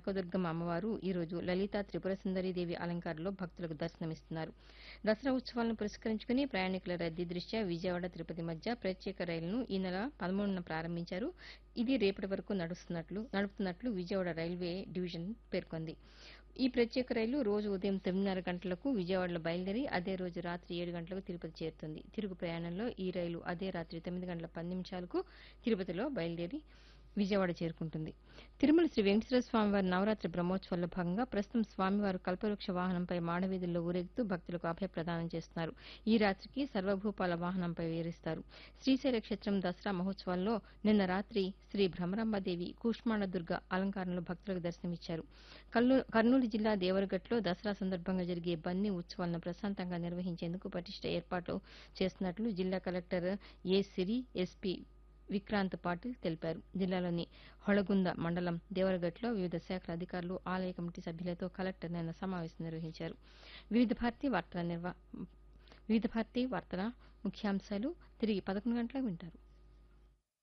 కనకదుర్గమ్మ అమ్మవారు ఈరోజు లలిత త్రిపుర దేవి అలంకారంలో భక్తులకు దర్శనమిస్తున్నారు దసరా ఉత్సవాలను పురస్కరించుకుని ప్రయాణికుల రద్దీ దృష్ట్యా విజయవాడ తిరుపతి మధ్య ప్రత్యేక రైలును ఈ నెల పదమూడున ప్రారంభించారు ఇది రేపటి వరకు నడుస్తున్నట్లు నడుపుతున్నట్లు విజయవాడ రైల్వే డివిజన్ పేర్కొంది ఈ ప్రత్యేక రైలు రోజు ఉదయం తొమ్మిదిన్నర గంటలకు విజయవాడలో బయలుదేరి అదే రోజు రాత్రి ఏడు గంటలకు తిరుపతి చేరుతుంది తిరుగు ప్రయాణంలో ఈ రైలు అదే రాత్రి తొమ్మిది గంటల పది నిమిషాలకు తిరుపతిలో బయలుదేరి విజయవాడ చేరుకుంటుంది తిరుమల శ్రీ వెంకటేశ్వర స్వామివారి నవరాత్రి బ్రహ్మోత్సవాల్లో భాగంగా ప్రస్తుతం స్వామివారు కల్పవృక్ష వాహనంపై మాడవీధుల్లో ఊరేగుతూ భక్తులకు అభయ ప్రదానం చేస్తున్నారు ఈ రాత్రికి సర్వభూపాల వాహనంపై వేరిస్తారు శ్రీశైల క్షేత్రం దసరా మహోత్సవాల్లో నిన్న రాత్రి శ్రీ భ్రమరాంబదేవి కూష్మాండ దుర్గ అలంకారంలో భక్తులకు దర్శనమిచ్చారు కల్లు- కర్నూలు జిల్లా దేవరగట్లో దసరా సందర్భంగా జరిగే బన్నీ ఉత్సవాలను ప్రశాంతంగా నిర్వహించేందుకు పటిష్ట ఏర్పాట్లు చేస్తున్నట్లు జిల్లా collector A Siri SP Vikrant Patil తెలిపారు జిల్లాలోని హొళగుంద మండలం దేవరగట్లో వివిధ శాఖల అధికారులు ఆలయ కమిటీ సభ్యులతో కలెక్టర్ నిన్న సమావేశం నిర్వహించారు వివిధ భారతి వార్తల నిర్వ వివిధ భారతి వార్తల ముఖ్యాంశాలు తిరిగి పదకొండు గంటలకు వింటారు